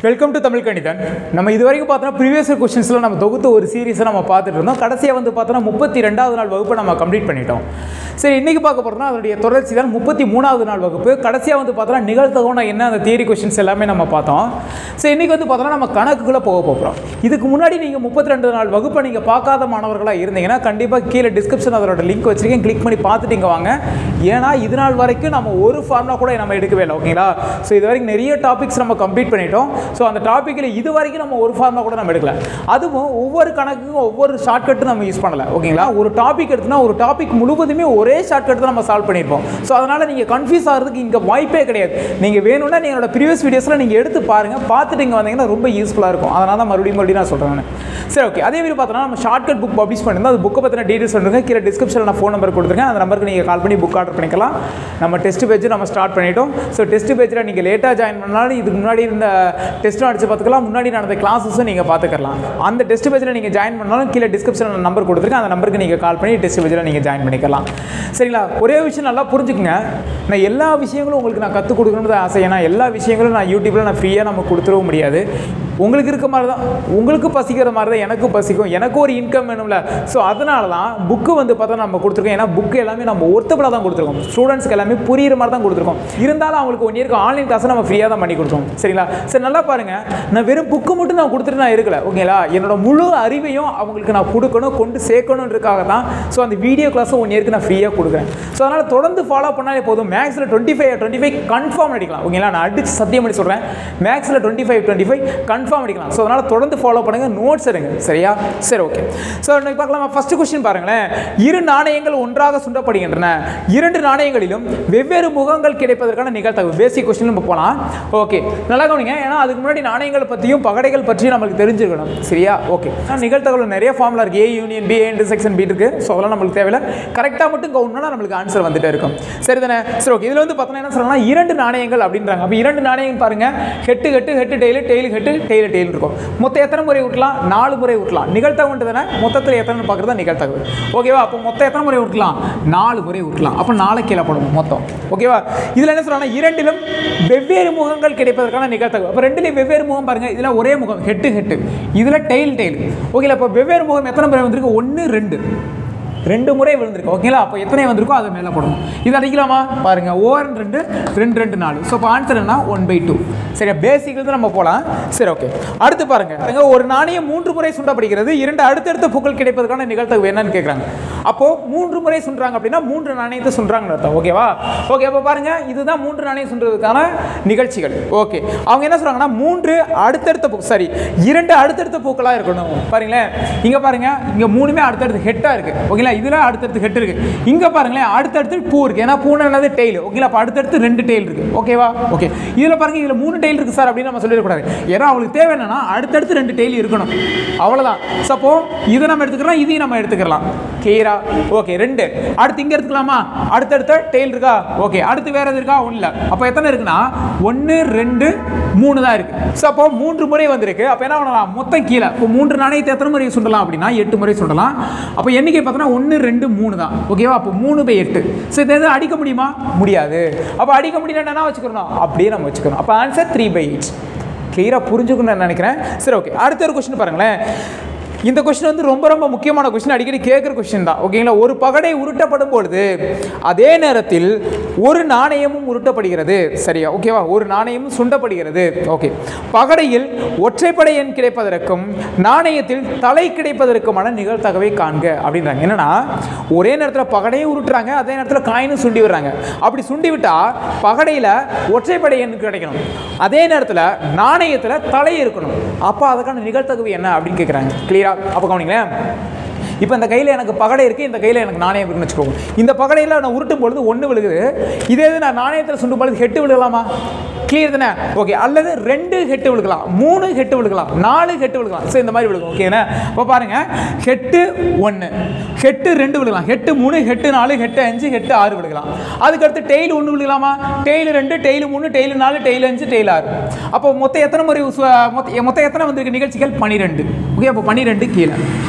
Welcome to Tamil கணிதன் நம்ம இது வரைக்கும் பார்த்தோன்னா ப்ரீவியஸ் கொஸ்டின்ஸில் நம்ம தொகுத்து ஒரு சீரீஸை நம்ம பார்த்துட்டு இருந்தோம் கடைசியாக வந்து பார்த்தோன்னா முப்பத்தி ரெண்டாவது நாள் வகுப்பை நம்ம கம்ப்ளீட் பண்ணிட்டோம் சரி இன்றைக்கி பார்க்க போகிறோம்னா அதனுடைய தொடர்ச்சி தான் முப்பத்தி மூணாவது நாள் வகுப்பு கடைசியாக வந்து பார்த்தோன்னா நிகழ்த்தகம்னா என்ன அந்த தியரி கொஸ்டின்ஸ் எல்லாமே நம்ம பார்த்தோம் சரி இன்றைக்கி வந்து பார்த்தோன்னா நம்ம கணக்குக்குள்ளே போக போகிறோம் இதுக்கு முன்னாடி நீங்கள் முப்பத்தி ரெண்டு நாள் வகுப்பை நீங்கள் பார்க்காத மாணவர்களாக இருந்தீங்கன்னா கண்டிப்பாக கீழே டிஸ்கிரிப்ஷன் அதோட லிங்க் வச்சிருக்கேன் கிளிக் பண்ணி பார்த்துட்டு இங்கே வாங்க ஏன்னா இது நாள் வரைக்கும் நம்ம ஒரு ஃபார்முலா கூட நம்ம எடுக்கவே இல்லை ஓகேங்களா ஸோ இது வரைக்கும் நிறைய டாபிக்ஸ் நம்ம கம்ப்ளீட் பண்ணிட்டோம் ஸோ அந்த டாப்பிக்கில் இது வரைக்கும் நம்ம ஒரு ஃபார்முலா கூட நம்ம எடுக்கல அதுவும் ஒவ்வொரு கணக்குக்கும் ஒவ்வொரு ஷார்ட்கட்டும் நம்ம யூஸ் பண்ணல ஓகேங்களா ஒரு டாபிக் எடுத்துனா ஒரு டாபிக் முழுவதுமே ஒரே ஷார்ட்கட் தான் நம்ம சால்வ் பண்ணியிருப்போம் ஸோ அதனால் நீங்கள் கன்ஃபியூஸ் ஆகிறதுக்கு இங்கே வாய்ப்பே கிடையாது நீங்கள் வேணும்னா நீங்களோட ப்ரீவியஸ் வீடியோஸில் நீங்கள் எடுத்து பாருங்கள் பார்த்துட்டு இங்கே வந்தீங்கன்னா ரொம்ப யூஸ்ஃபுல்லாக இருக்கும் அதனால தான் மறுபடியும் மறுபடியும் நான் சொல்கிறேன் நான். சரி ஓகே அதே மாதிரி பார்த்தோன்னா நம்ம ஷார்ட்கட் புக் பப்ளிஷ் பண்ணியிருந்தோம் அது புக்கை பற்றின டீட்டெயில்ஸ் வந்துருங்க கீழே டிஸ்கிரிப்ஷனில் நான் ஃபோன் நம்பர் கொடுத்துருக்கேன் அந்த நம்பருக்கு நீங்கள் கால் பண்ணி புக் ஆர்டர் பண்ணிக்கலாம் நம்ம டெஸ்ட் பேஜ் நம்ம ஸ்டார்ட் பண்ணிட்டோம் ஸோ டெஸ்ட் பேஜில் நீங்கள் லேட்டாக ஜாயின் பண்ணாலும் இதுக்கு முன்னாடி இருந்த டெஸ்ட்டும் அடிச்சு பார்த்துக்கலாம் முன்னாடி நடந்த கிளாஸஸும் நீங்கள் பார்த்துக்கலாம் அந்த டெஸ்ட் பேஜில் நீங்கள் ஜாயின் பண்ணாலும் கீழே டிஸ்கிரிப்ஷனில் நம்பர் கொடுத்துருக்கேன் அந்த நம்பருக்கு நீங்கள் கால் பண்ணி டெஸ்ட் பேஜில் நீங்கள் ஜாயின் பண்ணிக்கலாம் சரிங்களா ஒரே விஷயம் நல்லா புரிஞ்சுக்குங்க நான் எல்லா விஷயங்களும் உங்களுக்கு நான் கற்றுக் கொடுக்கணும்னு ஆசை ஏன்னா எல்லா விஷயங்களும் நான் யூடியூப்பில் நான் ஃப்ரீயாக நம்ம கொடுத்துடவும் முடியாது உங்களுக்கு இருக்க மாதிரி தான் உங்களுக்கு பசிக்கிற மாதிரி தான் எனக்கும் பசிக்கும் எனக்கு ஒரு இன்கம் வேணும்ல ஸோ அதனால தான் புக்கு வந்து பார்த்தா நம்ம கொடுத்துருக்கோம் ஏன்னா புக்கு எல்லாமே நம்ம ஒர்த்தபுளாக தான் கொடுத்துருக்கோம் ஸ்டூடெண்ட்ஸ்க்கு எல்லாமே புரியுற மாதிரி தான் கொடுத்துருக்கோம் இருந்தாலும் அவங்களுக்கு ஒன் இயருக்கு ஆன்லைன் கிளாஸை நம்ம ஃப்ரீயாக தான் பண்ணி கொடுத்தோம் சரிங்களா சரி நல்லா பாருங்கள் நான் வெறும் புக்கு மட்டும் நான் கொடுத்துட்டு நான் இருக்கல ஓகேங்களா என்னோட முழு அறிவையும் அவங்களுக்கு நான் கொடுக்கணும் கொண்டு சேர்க்கணுன்றதுக்காக தான் ஸோ அந்த வீடியோ கிளாஸும் ஒன் இயருக்கு நான் ஃப்ரீயாக கொடுக்குறேன் ஸோ அதனால் தொடர்ந்து ஃபாலோ பண்ணாலே போதும் மேக்ஸில் twenty five twenty five confirm அடிக்கலாம் ஓகேங்களா நான் அடிச்சு சத்தியம் பண்ணி சொல்கிறேன் மேக்ஸில் twenty five twenty five confirm அடிக்கலாம் ஸோ அதனால் தொடர்ந்து ஃபாலோ பண்ணுங்கள் நோட்ஸ் எடுங்க சரியா சரி ஓகே ஸோ இன்னைக்கு பார்க்கலாம் ஃபஸ்ட்டு கொஸ்டின் பாருங்களேன் இரு நாணயங்கள் ஒன்றாக சுண்டப்படுகின்றன இரண்டு நாணயங்களிலும் வெவ்வேறு முகங்கள் கிடைப்பதற்கான நிகழ்த்தகவு பேசிக் கொஸ்டின் நம்ம போகலாம் ஓகே நல்லா கவனிங்க ஏன்னா அதுக்கு முன்னாடி நாணயங்கள் பற்றியும் பகடைகள் பற்றியும் நம்மளுக்கு தெரிஞ்சுக்கணும் சரியா ஓகே நிகழ்த்தகவில் நிறைய ஃபார்முலா இருக்குது A union B intersection B இருக்குது ஸோ அதெல்லாம் நம்மளுக்கு தேவையில்ல கரெக்டாக மட்டும் கவுன்னா நம்மளுக்கு ஆன்சர் வந்துட்டே இருக்கும் சரி தானே சரி ஓகே இதில் வந்து பார்த்தோன்னா என்ன சொல்லலாம் இரண்டு நாணயங்கள் அப்படின்றாங்க அப்போ இரண்டு நாணயங்கள் பாருங்க head head head tail tail head tail tail இருக்கும் மொத்தம் எத்தனை முறை விட்டலாம் நாலு முறை விட்டலாம் நிகழ்த்தகவுன்றது தானே மொத்தத்தில் எத்தனை பார்க்குறது நிகழ்த்தகவு ஓகேவா அப்போ மொத்தம் எத்தனை முறை விட்டலாம் நாலு முறை விட்டலாம் அப்போ நாலு கீழே போடணும் மொத்தம் ஓகேவா இதில் என்ன சொல்லலாம் இரண்டிலும் வெவ்வேறு முகங்கள் கிடைப்பதற்கான நிகழ்த்தகவு அப்போ ரெண்டுலேயும் வெவ்வேறு முகம் பாருங்க இதில் ஒரே முகம் ஹெட்டு ஹெட்டு இதில் டெய்ல் டெய்ல் ஓகேல அப்போ வெவ்வேறு முகம் எத்தனை முறை வந்திருக்கு ஒன்று ரெண்டு ரெண்டு முறை விழுந்திருக்கு ஓகேங்களா அப்போ எத்தனை வந்திருக்கோ அதை மேலே போடணும் இது அடிக்கலாமா பாருங்க ஓர் ரெண்டு ரெண்டு ரெண்டு நாலு ஸோ இப்போ ஆன்சர் என்ன ஒன் பை டூ சரி பேசிக் தான் நம்ம போகலாம் சரி ஓகே அடுத்து பாருங்க பாருங்க ஒரு நாணயம் மூன்று முறை சுண்டப்படுகிறது இரண்டு அடுத்தடுத்த புகழ் கிடைப்பதற்கான நிகழ்த்தகவு என்னன்னு கேட்குறாங்க அப்போ மூன்று முறை சுன்றாங்க அப்படின்னா மூன்று நாணயத்தை சுன்றாங்கன்னு அர்த்தம் ஓகேவா ஓகே அப்போ பாருங்க இதுதான் மூன்று நாணயம் சுன்றதுக்கான நிகழ்ச்சிகள் ஓகே அவங்க என்ன சொல்றாங்கன்னா மூன்று அடுத்தடுத்த பூ சாரி இரண்டு அடுத்தடுத்த பூக்களாக இருக்கணும் பாருங்களேன் இங்க பாருங்க இங்க மூணுமே அடுத்தடுத்து ஹெட்டா இருக்கு ஓகேங்களா இதுல அடுத்தடுத்து ஹெட் இருக்கு இங்க பாருங்களேன் அடுத்தடுத்து பூ இருக்கு ஏன்னா பூனை என்னது டெய்ல் ஓகேங்களா அப்போ அடுத்தடுத்து ரெண்டு டெய்ல் இருக்கு ஓகேவா ஓகே இதுல பாருங்க இதுல மூணு டெய்ல் இருக்கு சார் அப்படின்னு நம்ம சொல்லிடக்கூடாது ஏன்னா அவங்களுக்கு தேவை என்னன்னா அடுத்தடுத்து ரெண்டு டெய்ல் இருக்கணும் அவ்வளவுதான் சப்போ இதை நம்ம எடுத்துக்கலாம் இதையும் நம்ம எடுத்துக்கலாம் கிளியரா ஓகே ரெண்டு அடுத்து இங்க எடுத்துக்கலாமா அடுத்தடுத்த டெய்ல் இருக்கா ஓகே அடுத்து வேற எது இருக்கா ஒன்றும் இல்லை அப்போ எத்தனை இருக்குன்னா ஒன்று ரெண்டு மூணு தான் இருக்கு ஸோ அப்போ மூன்று முறை வந்திருக்கு அப்போ என்ன பண்ணலாம் மொத்தம் கீழே இப்போ மூன்று நாணயத்தை எத்தனை முறை சுண்டலாம் அப்படின்னா எட்டு முறை சுண்டலாம் அப்போ எண்ணிக்கை பார்த்தோன்னா ஒன்று ரெண்டு மூணு தான் ஓகேவா அப்போ மூணு பை எட்டு ஸோ இதை எதுவும் அடிக்க முடியுமா முடியாது அப்போ அடிக்க முடியலன்னா என்ன வச்சுக்கணும் அப்படியே நம்ம வச்சுக்கணும் அப்போ ஆன்சர் த்ரீ பை எயிட் கிளியராக புரிஞ்சுக்கணும்னு நான் நினைக்கிறேன் சரி ஓகே அடுத்த ஒரு கொஸ்டின் பாருங்களேன் இந்த கொஸ்டின் வந்து ரொம்ப ரொம்ப முக்கியமான கொஸ்டின் அடிக்கடி கேட்குற கொஸ்டின் தான் ஓகேங்களா ஒரு பகடை உருட்டப்படும் பொழுது அதே நேரத்தில் ஒரு நாணயமும் உருட்டப்படுகிறது சரியா ஓகேவா ஒரு நாணயமும் சுண்டப்படுகிறது ஓகே பகடையில் ஒற்றைப்படை எண் கிடைப்பதற்கும் நாணயத்தில் தலை கிடைப்பதற்குமான நிகழ்த்தகவை காண்க அப்படின்றாங்க என்னன்னா ஒரே நேரத்தில் பகடையும் உருட்டுறாங்க அதே நேரத்தில் காயினும் சுண்டி விடுறாங்க அப்படி சுண்டி விட்டா பகடையில் ஒற்றைப்படை எண் கிடைக்கணும் அதே நேரத்தில் நாணயத்தில் தலை இருக்கணும் அப்போ அதுக்கான நிகழ்த்தகவு என்ன அப்படின்னு கேட்குறாங்க கிளியரா அப்போ கவனிங்களேன் இப்போ இந்த கையில் எனக்கு பகடை இருக்குது இந்த கையில் எனக்கு நாணயம் இருக்குன்னு வச்சுக்கோங்க இந்த பகடையில் நான் உருட்டும் பொழுது ஒன்று விழுகுது இதே இது நான் நாணயத்தில் சுண்டும் பொழுது ஹெட்டு விழுகலாமா கிளியர் தானே ஓகே அல்லது ரெண்டு ஹெட்டு விழுகலாம் மூணு ஹெட்டு விழுகலாம் நாலு ஹெட்டு விழுகலாம் ஸோ இந்த மாதிரி விழுகும் ஓகேண்ணா இப்போ பாருங்க ஹெட்டு ஒன்று ஹெட்டு ரெண்டு விழுகலாம் ஹெட்டு மூணு ஹெட்டு நாலு ஹெட்டு அஞ்சு ஹெட்டு ஆறு விழுகலாம் அதுக்கடுத்து டெய்ல் ஒன்று விழுகலாமா டெய்ல் ரெண்டு டெய்ல் மூணு டெய்ல் நாலு டெய்ல் அஞ்சு டெய்ல் ஆறு அப்போ மொத்தம் எத்தனை முறை உஸ்- மொத்த மொத்தம் எத்தனை வந்திருக்கு நிகழ்ச்சிகள் பன்னிரெண்டு ஓகே அப்போ பன்னிரெண்டு கீழே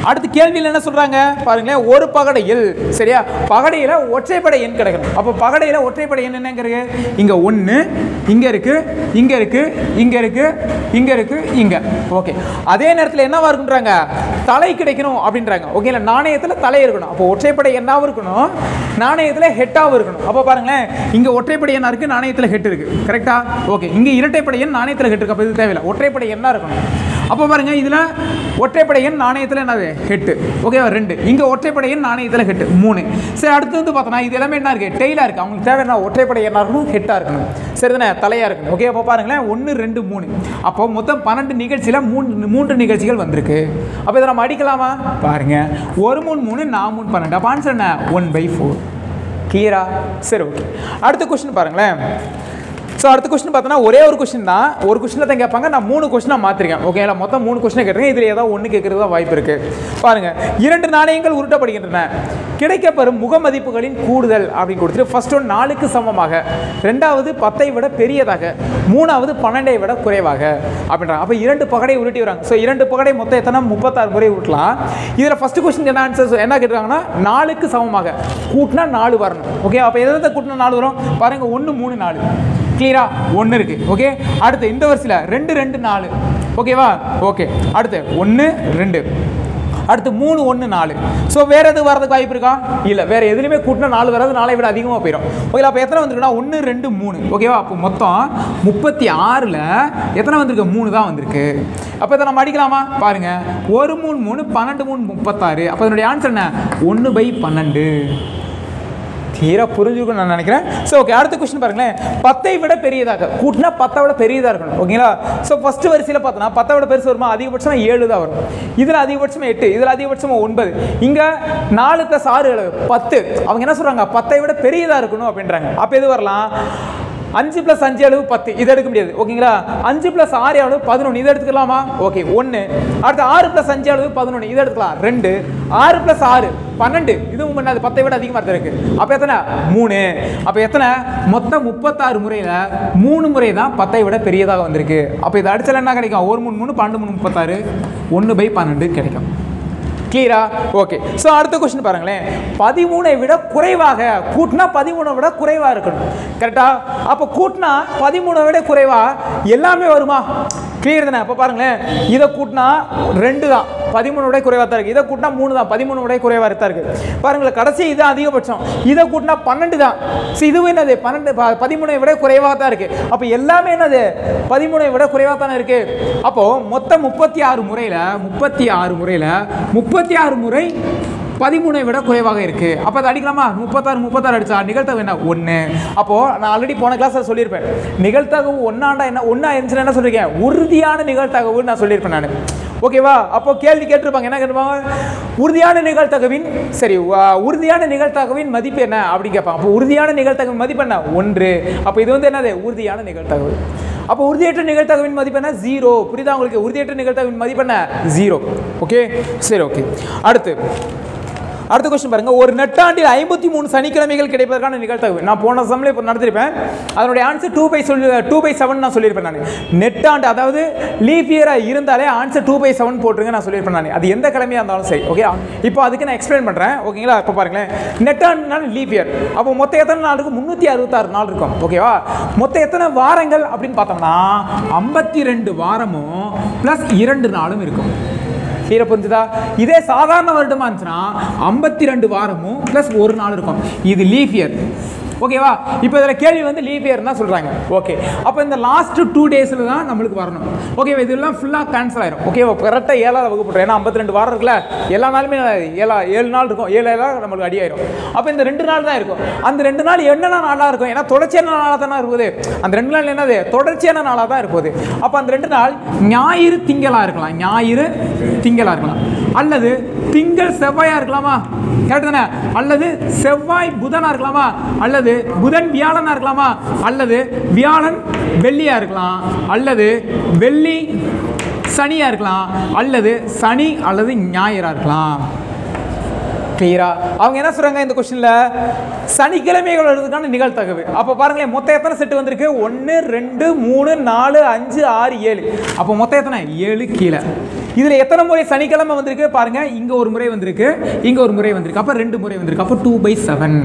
அடுத்து கேள்வியில் என்ன சொல்றாங்க பாருங்களேன் ஒரு பகடையில் சரியா பகடையில் ஒற்றைப்படை எண் கிடைக்கணும் அப்போ பகடையில் ஒற்றைப்படை எண் என்னங்க இருக்கு இங்க ஒன்று இங்க இருக்கு இங்க இருக்கு இங்க இருக்கு இங்க இருக்கு இங்க ஓகே அதே நேரத்தில் என்னவா இருக்குன்றாங்க தலை கிடைக்கணும் அப்படின்றாங்க ஓகேங்களா நாணயத்தில் தலை இருக்கணும் அப்போ ஒற்றைப்படை எண்ணாவும் இருக்கணும் நாணயத்தில் ஹெட்டாகவும் இருக்கணும் அப்போ பாருங்களேன் இங்க ஒற்றைப்படை எண்ணா இருக்கு நாணயத்தில் ஹெட் இருக்கு கரெக்டா ஓகே இங்க இரட்டைப்படை எண் நாணயத்தில் ஹெட் இருக்கு அப்போ இது தேவையில்லை ஒற்றைப்படை எண்ணா இருக்கணும் அப்போ பாருங்க இதுல ஒற்றைப்படை எண் நாணயத்தில் என்னது ஹெட்டு ஓகேவா ரெண்டு இங்க ஒற்றைப்படை எண் நாணயத்தில் ஹெட்டு மூணு சரி அடுத்து வந்து பார்த்தோன்னா இது எல்லாமே என்ன இருக்கு டெய்லா இருக்கு அவங்களுக்கு தேவை என்ன ஒற்றைப்படை எண்ணா இருக்கணும் ஹெட்டா இருக்கணும் சரிதானே தலையா இருக்கணும் ஓகே அப்போ பாருங்களேன் ஒன்று ரெண்டு மூணு அப்போ மொத்தம் பன்னெண்டு நிகழ்ச்சியில் மூன்று மூன்று நிகழ்ச்சிகள் வந்திருக்கு அப்போ இதை நம்ம அடிக்கலாமா பாருங்க ஒரு மூணு மூணு நான் மூணு பன்னெண்டு அப்போ ஆன்சர் என்ன ஒன் பை ஃபோர் கிளியரா சரி ஓகே அடுத்த கொஸ்டின் பாருங்களேன் ஸோ அடுத்த கொஸ்டின் பார்த்தோன்னா ஒரே ஒரு கொஸ்டின் தான் ஒரு கொஸ்டினில் தான் கேட்பாங்க நான் மூணு கொஸ்டினாக மாற்றிருக்கேன் ஓகேங்களா மொத்தம் மூணு கொஸ்டினை கேட்டிருக்கேன் இதில் ஏதாவது ஒன்று கேட்குறது தான் வாய்ப்பு இருக்குது பாருங்கள் இரண்டு நாணயங்கள் உருட்டப்படுகின்றன கிடைக்கப்பெறும் முகமதிப்புகளின் கூடுதல் அப்படின்னு கொடுத்துட்டு ஃபர்ஸ்ட் ஒன் நாலுக்கு சமமாக ரெண்டாவது பத்தை விட பெரியதாக மூணாவது பன்னெண்டை விட குறைவாக அப்படின்றாங்க அப்போ இரண்டு பகடை உருட்டி வராங்க ஸோ இரண்டு பகடை மொத்தம் எத்தனை முப்பத்தாறு முறை உருட்டலாம் இதில் ஃபர்ஸ்ட் கொஸ்டின் என்ன ஆன்சர் என்ன கேட்டிருக்காங்கன்னா நாலுக்கு சமமாக கூட்டினா நாலு வரணும் ஓகே அப்போ எதை கூட்டினா நாலு வரும் பாருங்கள் ஒன்று மூணு நாலு கிளியரா ஒன்று இருக்கு ஓகே அடுத்து இந்த வரிசையில் ரெண்டு ரெண்டு நாலு ஓகேவா ஓகே அடுத்து ஒன்று ரெண்டு அடுத்து மூணு ஒன்று நாலு ஸோ வேற எதுவும் வரதுக்கு வாய்ப்பு இருக்கா இல்லை வேற எதுலையுமே கூட்டினா நாலு வராது நாளை விட அதிகமாக போயிடும் ஓகே அப்போ எத்தனை வந்திருக்குன்னா ஒன்று ரெண்டு மூணு ஓகேவா அப்போ மொத்தம் முப்பத்தி ஆறில் எத்தனை வந்திருக்கு மூணு தான் வந்திருக்கு அப்போ இதை நம்ம அடிக்கலாமா பாருங்க ஒரு மூணு மூணு பன்னெண்டு மூணு முப்பத்தாறு அப்போ இதனுடைய ஆன்சர் என்ன ஒன்று பை பன்னெண்டு கிளியராக புரிஞ்சுக்கணும் நான் நினைக்கிறேன் ஸோ ஓகே அடுத்த கொஸ்டின் பாருங்களேன் பத்தை விட பெரியதாக கூட்டினா பத்தை விட பெரியதாக இருக்கணும் ஓகேங்களா ஸோ ஃபர்ஸ்ட் வரிசையில் பார்த்தோன்னா பத்தை விட பெருசு வருமா அதிகபட்சமாக ஏழு தான் வரும் இதில் அதிகபட்சமாக எட்டு இதில் அதிகபட்சமாக ஒன்பது இங்கே நாலு ப்ளஸ் ஆறு ஏழு பத்து அவங்க என்ன சொல்கிறாங்க பத்தை விட பெரியதாக இருக்கணும் அப்படின்றாங்க அப்போ எது வரலாம் அஞ்சு ப்ளஸ் அஞ்சு அளவு பத்து இது எடுக்க முடியாது ஓகேங்களா அஞ்சு ப்ளஸ் ஆறு அளவு பதினொன்று இது எடுத்துக்கலாமா ஓகே ஒன்று அடுத்து ஆறு ப்ளஸ் அஞ்சு அளவு பதினொன்று இது எடுத்துக்கலாம் ரெண்டு ஆறு ப்ளஸ் ஆறு பன்னெண்டு இதுவும் பண்ணாது பத்தை விட அதிகமாக இருக்கு அப்போ எத்தனை மூணு அப்போ எத்தனை மொத்தம் முப்பத்தாறு முறையில் மூணு முறை தான் பத்தை விட பெரியதாக வந்திருக்கு அப்போ இது அடிச்சல என்ன கிடைக்கும் ஒரு மூணு மூணு பன்னெண்டு மூணு முப்பத்தாறு ஒன்று பை பன்னெண்டு கிடைக்கும் கிளியரா ஓகே ஸோ அடுத்த கொஸ்டின் பாருங்களேன் பதிமூணை விட குறைவாக கூட்டினா பதிமூணை விட குறைவாக இருக்கணும் கரெக்டா அப்போ கூட்டினா பதிமூணை விட குறைவா எல்லாமே வருமா கிளியர் தானே அப்போ பாருங்களேன் இதை கூட்டினா ரெண்டு தான் பதிமூணு விட குறைவாக தான் இருக்குது இதை கூட்டினா மூணு தான் பதிமூணு விட குறைவாக தான் இருக்குது பாருங்களேன் கடைசி இது அதிகபட்சம் இதை கூட்டினா பன்னெண்டு தான் ஸோ இதுவும் என்னது பன்னெண்டு ப- பதிமூணை விட குறைவாக தான் இருக்குது அப்போ எல்லாமே என்னது பதிமூணை விட குறைவாக தானே இருக்குது அப்போது மொத்தம் முப்பத்தி ஆறு முறையில் முப்பத்தி ஆறு முறையில் முப்பத்தி ஆறு முறை பதிமூணை விட குறைவாக இருக்கு அப்போ அதை அடிக்கலாமா முப்பத்தாறு முப்பத்தாறு அடிச்சா நிகழ்த்தகவு என்ன ஒன்று அப்போது நான் ஆல்ரெடி போன கிளாஸில் சொல்லியிருப்பேன் நிகழ்த்தகவு ஒன்னாண்டா என்ன ஒன்றா இருந்துச்சுன்னா என்ன சொல்லியிருக்கேன் உறுதியான நிகழ்த்தகவுன்னு நான் சொல்லியிருப்பேன் நான் ஓகேவா அப்போ கேள்வி கேட்டிருப்பாங்க என்ன கேட்டிருப்பாங்க உறுதியான நிகழ்த்தகவின் சரி வ- உறுதியான நிகழ்த்தகவின் மதிப்பு என்ன அப்படின்னு கேட்பாங்க அப்போ உறுதியான நிகழ்த்தகவின் மதிப்பு என்ன ஒன்று அப்போ இது வந்து என்னது உறுதியான நிகழ்த்தகவு அப்போ உறுதியற்ற நிகழ்த்தகவின் மதிப்பு என்ன ஜீரோ புரியுதா உங்களுக்கு உறுதியற்ற நிகழ்த்தகவின் மதிப்பு என்ன ஜீரோ ஓகே சரி ஓகே அடுத்து அடுத்த கொஸ்டின் பாருங்க ஒரு நெட்டாண்டில் ஐம்பத்தி மூணு சனிக்கிழமைகள் கிடைப்பதற்கான நிகழ்த்தகவு நான் போன சம்ல இப்போ நடத்திருப்பேன் அதனுடைய ஆன்சர் டூ பை சொல்லி டூ பை செவன் நான் சொல்லியிருப்பேன் நான் நெட்டாண்டு அதாவது லீப் இயராக இருந்தாலே ஆன்சர் டூ பை செவன் போட்டுருங்க நான் சொல்லியிருப்பேன் நான் அது எந்த கிழமையாக இருந்தாலும் சரி ஓகே இப்போ அதுக்கு நான் எக்ஸ்பிளைன் பண்ணுறேன் ஓகேங்களா இப்போ பாருங்களேன் நெட்டாண்டுனால லீப் இயர் அப்போ மொத்தம் எத்தனை நாள் இருக்கும் முந்நூற்றி அறுபத்தாறு நாள் இருக்கும் ஓகேவா மொத்தம் எத்தனை வாரங்கள் அப்படின்னு பார்த்தோம்னா ஐம்பத்தி ரெண்டு வாரமும் ப்ளஸ் இரண்டு நாளும் இருக்கும் கீரை புரிஞ்சுதா இதே சாதாரண வருடமா இருந்துச்சுன்னா ஐம்பத்தி ரெண்டு வாரமும் ப்ளஸ் ஒரு நாள் இருக்கும் இது லீஃப் இயர் ஓகேவா இப்போ இதில் கேள்வி வந்து லீஃப் இயர் தான் சொல்கிறாங்க ஓகே அப்போ இந்த லாஸ்ட் டூ டேஸில் தான் நம்மளுக்கு வரணும் ஓகேவா இதெல்லாம் ஃபுல்லாக கேன்சல் ஆயிரும் ஓகேவா கரெக்டாக ஏழாவது வகுப்பு ஏன்னா ஐம்பத்தி ரெண்டு வாரம் இருக்குல்ல எல்லா நாளுமே ஏழா ஏழு நாள் இருக்கும் ஏழு ஏழா நம்மளுக்கு அடி ஆயிரும் அப்போ இந்த ரெண்டு நாள் தான் இருக்கும் அந்த ரெண்டு நாள் என்னென்ன நாளாக இருக்கும் ஏன்னா தொடர்ச்சியான நாளாக தானே இருக்குது அந்த ரெண்டு நாள் என்னது தொடர்ச்சியான நாளாக தான் இருப்பது அப்போ அந்த ரெண்டு நாள் ஞாயிறு திங்களா இருக்கலாம் ஞாயிறு திங்களா இருக்கலாம் அல்லது திங்கள் செவ்வாயா இருக்கலாமா கரெக்ட் தானே அல்லது செவ்வாய் புதனா இருக்கலாமா அல்லது புதன் வியாழனா இருக்கலாமா அல்லது வியாழன் வெள்ளியா இருக்கலாம் அல்லது வெள்ளி சனியா இருக்கலாம் அல்லது சனி அல்லது ஞாயிறா இருக்கலாம் கிளியரா அவங்க என்ன சொல்றாங்க இந்த கொஸ்டின்ல சனிக்கிழமைகள் வருவதற்கான நிகழ்த்தகவு அப்போ பாருங்களேன் மொத்தம் எத்தனை செட்டு வந்திருக்கு ஒன்று ரெண்டு மூணு நாலு அஞ்சு ஆறு ஏழு அப்போ மொத்தம் எத்தனை ஏழு கீழே இதில் எத்தனை முறை சனிக்கிழமை வந்திருக்கு பாருங்க இங்கே ஒரு முறை வந்திருக்கு இங்கே ஒரு முறை வந்திருக்கு அப்போ ரெண்டு முறை வந்திருக்கு அப்போ டூ பை செவன்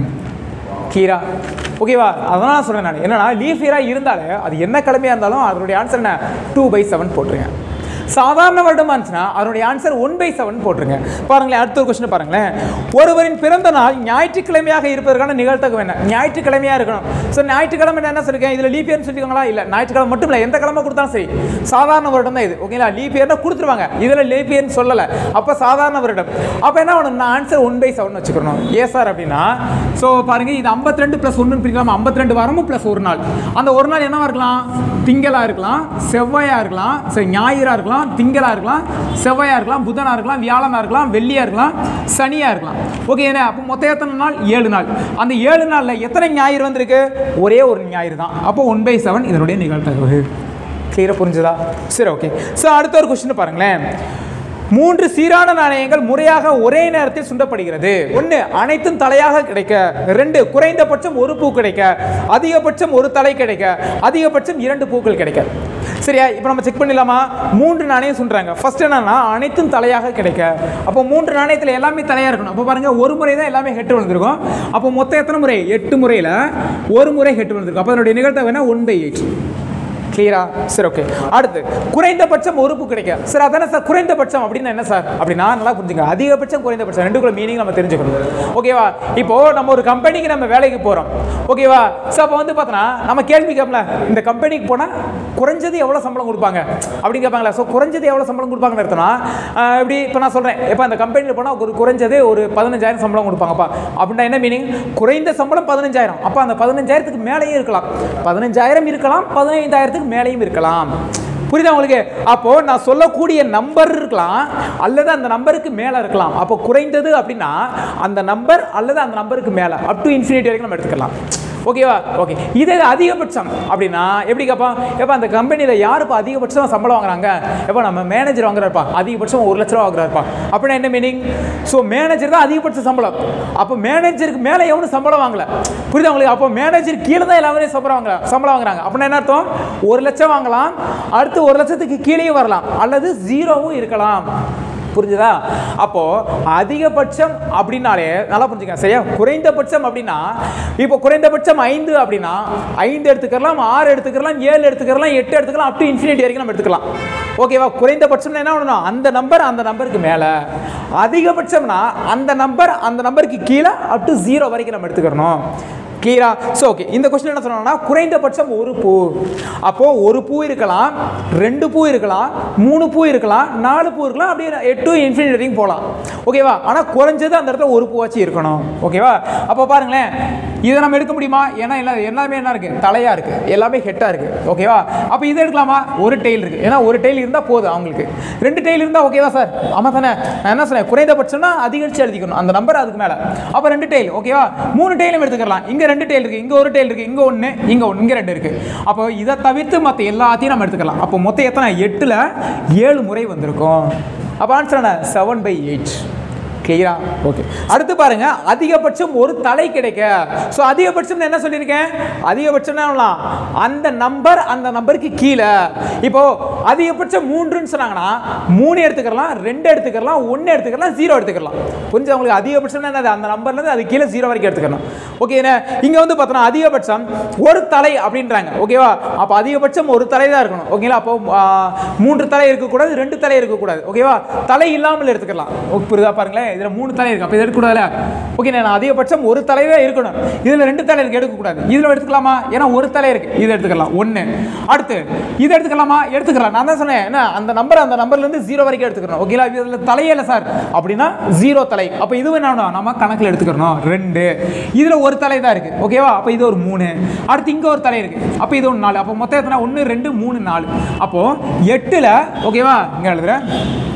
கீரா ஓகேவா அதெல்லாம் நான் சொல்கிறேன் நான் என்னன்னா லீஃப் இயராக இருந்தாலே அது என்ன கிழமையாக இருந்தாலும் அதனுடைய ஆன்சர் என்ன டூ பை செவன் போட்டுருங்க சாதாரண வருடமா இருந்துச்சுன்னா அதனுடைய ஆன்சர் ஒன் பை செவன் போட்டுருங்க பாருங்களேன் அடுத்த ஒரு கொஸ்டின் பாருங்களேன் ஒருவரின் பிறந்த நாள் ஞாயிற்றுக்கிழமையாக இருப்பதற்கான நிகழ்த்தகம் என்ன ஞாயிற்றுக்கிழமையாக இருக்கணும் ஸோ ஞாயிற்றுக்கிழமை நான் என்ன சொல்லிருக்கேன் இதில் லீப் இயர்னு சொல்லிருக்காங்களா இல்லை ஞாயிற்றுக்கிழமை மட்டும் இல்லை எந்த கிழமை கொடுத்தாலும் சரி சாதாரண வருடம் தான் இது ஓகேங்களா லீப் இயர்னா கொடுத்துருவாங்க இதில் லீப் இயர்னு சொல்லலை அப்போ சாதாரண வருடம் அப்போ என்ன பண்ணணும் நான் ஆன்சர் ஒன் பை செவன் வச்சுக்கணும் ஏ சார் அப்படின்னா ஸோ பாருங்க இது 52 ரெண்டு ப்ளஸ் ஒன்று பிரிக்கலாம் 52 ரெண்டு வாரமும் ப்ளஸ் ஒரு நாள் அந்த ஒரு நாள் என்னவா இருக்கலாம் திங்களா இருக்கலாம் செவ்வாயா இருக்கலாம் சரி ஞாயிறா இருக்கலாம் திங்களா இருக்கலாம் செவ்வாயா இருக்கலாம் புதனா இருக்கலாம் வியாழனா இருக்கலாம் வெள்ளியா இருக்கலாம் சனியா இருக்கலாம் ஓகே என்ன அப்போ மொத்தம் எத்தனை நாள் ஏழு நாள் அந்த ஏழு நாளில் எத்தனை ஞாயிறு வந்திருக்கு ஒரே ஒரு ஞாயிறு தான் அப்போ ஒன் பை செவன் இதனுடைய நிகழ்த்தகவு கிளியராக புரிஞ்சுதா சரி ஓகே ஸோ அடுத்த ஒரு கொஸ்டின் பாருங்களேன் மூன்று சீரான நாணயங்கள் முறையாக ஒரே நேரத்தில் சுண்டப்படுகிறது ஒன்று அனைத்தும் தலையாக கிடைக்க ரெண்டு குறைந்தபட்சம் ஒரு பூ கிடைக்க அதிகபட்சம் ஒரு தலை கிடைக்க அதிகபட்சம் இரண்டு பூக்கள் கிடைக்க சரியா இப்போ நம்ம செக் பண்ணிடலாமா மூன்று நாணயம் சுண்டுறாங்க ஃபர்ஸ்ட் என்னன்னா அனைத்தும் தலையாக கிடைக்க அப்போ மூன்று நாணயத்தில் எல்லாமே தலையாக இருக்கணும் அப்போ பாருங்க ஒரு முறை தான் எல்லாமே ஹெட்டு விழுந்திருக்கும் அப்போ மொத்தம் எத்தனை முறை எட்டு முறையில் ஒரு முறை ஹெட்டு விழுந்திருக்கும் அப்போ அதனுடைய நிகழ்த்தவு என்ன ஒன் பை எயிட் கிளியரா சரி ஓகே அடுத்து குறைந்தபட்சம் ஒரு பூ கிடைக்க சார் அதானே சார் குறைந்தபட்சம் அப்படின்னா என்ன சார் அப்படின்னா நல்லா புரிஞ்சுங்க அதிகபட்சம் குறைந்தபட்சம் ரெண்டுக்குள்ள மீனிங் நம்ம தெரிஞ்சுக்கணும் ஓகேவா இப்போ நம்ம ஒரு கம்பெனிக்கு நம்ம வேலைக்கு போறோம் ஓகேவா ஸோ அப்போ வந்து பார்த்தோன்னா நம்ம கேள்வி கேட்பல இந்த கம்பெனிக்கு போனால் குறைஞ்சது எவ்வளோ சம்பளம் கொடுப்பாங்க அப்படின்னு கேட்பாங்களா ஸோ குறைஞ்சது எவ்வளோ சம்பளம் கொடுப்பாங்கன்னு அர்த்தம்னா ஆஹ் இப்படி இப்போ நான் சொல்கிறேன் இப்போ அந்த கம்பெனியில் போனால் ஒரு குறைஞ்சது ஒரு பதினஞ்சாயிரம் சம்பளம் கொடுப்பாங்கப்பா அப்படின்னா என்ன மீனிங் குறைந்த சம்பளம் பதினஞ்சாயிரம் அப்போ அந்த பதினஞ்சாயிரத்துக்கு மேலேயே இருக்கலாம் பதினஞ்சாயிரம் இருக்கலாம் பதினைந்தாயிரத்துக்கு மேலேயும் இருக்கலாம் புரியுதா உங்களுக்கு அப்போ நான் சொல்லக்கூடிய நம்பர் இருக்கலாம் அல்லது அந்த நம்பருக்கு மேலே இருக்கலாம் அப்போ குறைந்தது அப்படின்னா அந்த நம்பர் அல்லது அந்த நம்பருக்கு மேலே அப் டு இன்ஃபினிட்டி வரைக்கும் நம்ம எடுத்துக்கலாம் ஓகேவா ஓகே இதே அதிகபட்சம் அப்படின்னா எப்படி கேட்பான் எப்போ அந்த கம்பெனியில் யாருப்பா அதிகபட்சம் சம்பளம் வாங்குறாங்க எப்போ நம்ம மேனேஜர் வாங்குறாருப்பா அதிகபட்சம் ஒரு லட்ச ரூபா வாங்குறாருப்பா அப்படின்னா என்ன மீனிங் ஸோ மேனேஜர் தான் அதிகபட்ச சம்பளம் அப்போ மேனேஜருக்கு மேலே எவனும் சம்பளம் வாங்கல புரியுதா உங்களுக்கு அப்போ மேனேஜர் கீழே தான் எல்லாமே சம்பளம் வாங்கலாம் சம்பளம் வாங்குறாங்க அப்படின்னா என்ன அர்த்தம் ஒரு லட்சம் வாங்கலாம் அடுத்து ஒரு லட்சத்துக்கு கீழேயும் வரலாம் அல்லது ஜீரோவும் இருக்கலாம் புரிஞ்சுதா அப்போ அதிகபட்சம் அப்படின்னாலே நல்லா புரிஞ்சுக்க சரியா குறைந்தபட்சம் அப்படின்னா இப்போ குறைந்தபட்சம் ஐந்து அப்படின்னா ஐந்து எடுத்துக்கலாம் ஆறு எடுத்துக்கலாம் ஏழு எடுத்துக்கலாம் எட்டு எடுத்துக்கலாம் அப் டு இன்ஃபினிட்டி வரைக்கும் நம்ம எடுத்துக்கலாம் ஓகேவா குறைந்தபட்சம் என்ன பண்ணணும் அந்த நம்பர் அந்த நம்பருக்கு மேலே அதிகபட்சம்னா அந்த நம்பர் அந்த நம்பருக்கு கீழே அப் டு ஜீரோ வரைக்கும் நம்ம எடுத்துக்கிறணும் கிளியரா ஸோ ஓகே இந்த கொஸ்டின் என்ன சொன்னோம்னா குறைந்தபட்சம் ஒரு பூ அப்போ ஒரு பூ இருக்கலாம் ரெண்டு பூ இருக்கலாம் மூணு பூ இருக்கலாம் நாலு பூ இருக்கலாம் அப்படியே எட்டு இன்ஃபினிட்டி வரைக்கும் போகலாம் ஓகேவா ஆனால் குறைஞ்சது அந்த இடத்துல ஒரு பூவாச்சும் இருக்கணும் ஓகேவா அப்போ பாருங்களேன் இதை நம்ம எடுக்க முடியுமா ஏன்னா எல்லா எல்லாமே என்ன இருக்கு தலையா இருக்கு எல்லாமே ஹெட்டா இருக்கு ஓகேவா அப்போ இதை எடுக்கலாமா ஒரு டெயில் இருக்கு ஏன்னா ஒரு டெயில் இருந்தால் போதும் அவங்களுக்கு ரெண்டு டெயில் இருந்தால் ஓகேவா சார் ஆமாம் தானே நான் என்ன சொன்னேன் குறைந்தபட்சம்னா அதிகரிச்சு எழுதிக்கணும் அந்த நம்பர் அதுக்கு மேலே அப்போ ரெண்டு டெயில் ஓகேவா மூணு டெயிலும் எடுத்துக்கலாம் இங்கே ரெண்டு டெயில் இருக்கு இங்கே ஒரு டெயில் இருக்கு இங்கே ஒன்று இங்கே ஒன்று இங்கே ரெண்டு இருக்கு அப்போ இதை தவிர்த்து மற்ற எல்லாத்தையும் நம்ம எடுத்துக்கலாம் அப்போ மொத்தம் எத்தனை எட்டில் ஏழு முறை வந்திருக்கும் அப்போ ஆன்சர் என்ன செவன் பை எயிட் கிளியரா ஓகே அடுத்து பாருங்க அதிகபட்சம் ஒரு தலை கிடைக்க ஸோ அதிகபட்சம் என்ன சொல்லியிருக்கேன் அதிகபட்சம் என்ன அந்த நம்பர் அந்த நம்பருக்கு கீழே இப்போ அதிகபட்சம் மூன்றுன்னு சொன்னாங்கன்னா மூணு எடுத்துக்கலாம் ரெண்டு எடுத்துக்கலாம் ஒன்று எடுத்துக்கலாம் ஜீரோ எடுத்துக்கலாம் புரிஞ்சு உங்களுக்கு அதிகபட்சம் என்னது அந்த நம்பர்லேருந்து அது கீழே ஜீரோ வரைக்கும் எடுத்துக்கணும் ஓகே இங்கே வந்து பார்த்தோன்னா அதிகபட்சம் ஒரு தலை அப்படின்றாங்க ஓகேவா அப்போ அதிகபட்சம் ஒரு தலை தான் இருக்கணும் ஓகேங்களா அப்போ ஆ, மூன்று தலை இருக்கக்கூடாது ரெண்டு தலை இருக்கக்கூடாது ஓகேவா தலை இல்லாமல் எடுத்துக்கலாம் ஓகே, புரியுதா பாருங்களேன் இதில் மூணு தலை இருக்கு அப்போ இது எடுக்கக்கூடாதுல ஓகே நான் அதிகபட்சம் ஒரு தலை தான் இருக்கணும் இதில் ரெண்டு தலை இருக்கு எடுக்கக்கூடாது இதில் எடுத்துக்கலாமா ஏன்னா ஒரு தலை இருக்கு இது எடுத்துக்கலாம் ஒன்று அடுத்து இது எடுத்துக்கலாமா எடுத்துக்கலாம் நான் தான் சொன்னேன் என்ன அந்த நம்பர் அந்த நம்பர்லேருந்து ஜீரோ வரைக்கும் எடுத்துக்கணும் ஓகேங்களா இதில் தலையே இல்லை சார் அப்படின்னா ஜீரோ தலை அப்போ இது என்ன நம்ம கணக்கில் எடுத்துக்கணும் ரெண்டு இதில் ஒரு தலை தான் இருக்கு ஓகேவா அப்போ இது ஒரு மூணு அடுத்து இங்கே ஒரு தலை இருக்கு அப்போ இது ஒரு நாலு அப்போ மொத்தம் எத்தனை ஒன்று ரெண்டு மூணு நாலு அப்போ எட்டில் ஓகேவா இங்கே எழுதுறேன்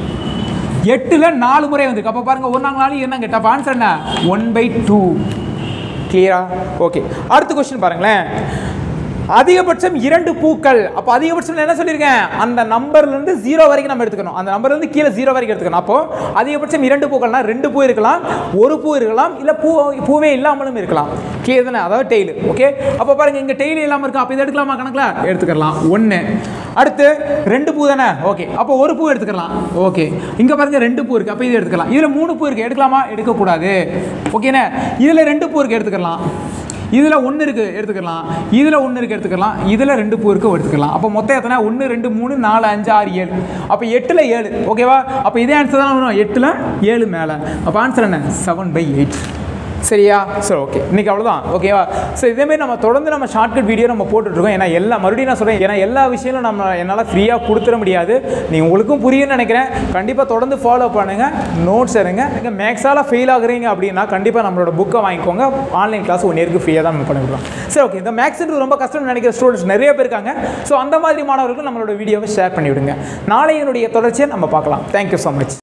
எட்டுல நாலு முறை வந்திருக்கு அப்போ பாருங்க ஒரு நாள் நாலு என்ன கேட்டா ஆன்சர் என்ன ஒன் பை டூ கிளியரா ஓகே அடுத்த கொஸ்டின் பாருங்களேன் அதிகபட்சம் இரண்டு பூக்கள் அப்போ அதிகபட்சம் என்ன சொல்லியிருக்கேன் அந்த நம்பர்ல இருந்து ஜீரோ வரைக்கும் நம்ம எடுத்துக்கணும் அந்த நம்பர்ல இருந்து கீழே ஜீரோ வரைக்கும் எடுத்துக்கணும் அப்போ அதிகபட்சம் இரண்டு பூக்கள்னா ரெண்டு பூ இருக்கலாம் ஒரு பூ இருக்கலாம் இல்ல பூ பூவே இல்லாமலும் இருக்கலாம் கிளியர் தானே அதாவது டெய்லு ஓகே அப்போ பாருங்க இங்க டெய்லு இல்லாம இருக்கு அப்போ இதை எடுக்கலாமா கணக்குல எடுத்துக்கலாம் ஒன்று அடுத்து ரெண்டு பூ தானே ஓகே அப்போ ஒரு பூ எடுத்துக்கலாம் ஓகே இங்க பாருங்க ரெண்டு பூ இருக்கு அப்போ இது எடுத்துக்கலாம் இதுல மூணு பூ இருக்கு எடுக்கலாமா எடுக்கக்கூடாது ஓகேண்ணே இதுல ரெண்டு பூ இருக்கு எடுத்துக்கலாம் இதில் ஒன்று இருக்குது எடுத்துக்கலாம் இதில் ஒன்று இருக்குது எடுத்துக்கலாம் இதில் ரெண்டு பூ இருக்கு எடுத்துக்கலாம் அப்போ மொத்தம் எத்தனை ஒன்று ரெண்டு மூணு நாலு அஞ்சு ஆறு ஏழு அப்போ எட்டில் ஏழு ஓகேவா அப்போ இதே ஆன்சர் தான் வரும் எட்டில் ஏழு மேலே அப்போ ஆன்சர் என்ன செவன் பை எயிட் சரியா சரி ஓகே இன்னைக்கு அவ்வளோதான் ஓகேவா ஸோ இதேமாரி நம்ம தொடர்ந்து நம்ம ஷார்ட்கட் வீடியோ நம்ம போட்டுட்ருக்கோம் ஏன்னா எல்லா மறுபடியும் நான் சொல்கிறேன் ஏன்னா எல்லா விஷயங்களும் நம்ம என்னால் ஃப்ரீயாக கொடுத்துட முடியாது நீங்கள் உங்களுக்கும் புரியும்னு நினைக்கிறேன் கண்டிப்பாக தொடர்ந்து ஃபாலோ பண்ணுங்கள் நோட்ஸ் எடுங்க நீங்கள் மேக்ஸால் ஃபெயில் ஆகுறீங்க அப்படின்னா கண்டிப்பாக நம்மளோட புக்கை வாங்கிக்கோங்க ஆன்லைன் கிளாஸ் ஒன் இயருக்கு ஃப்ரீயாக தான் நம்ம பண்ணிவிடுவோம் சரி ஓகே இந்த மேக்ஸ்ன்றது ரொம்ப கஷ்டம்னு நினைக்கிற ஸ்டூடெண்ட்ஸ் நிறைய பேர் இருக்காங்க ஸோ அந்த மாதிரி மாணவர்கள் நம்மளோட வீடியோவை ஷேர் பண்ணி விடுங்க நாளை என்னுடைய தொடர்ச்சியை நம்ம பார்க்கலாம் தேங்க்யூ ஸோ மச்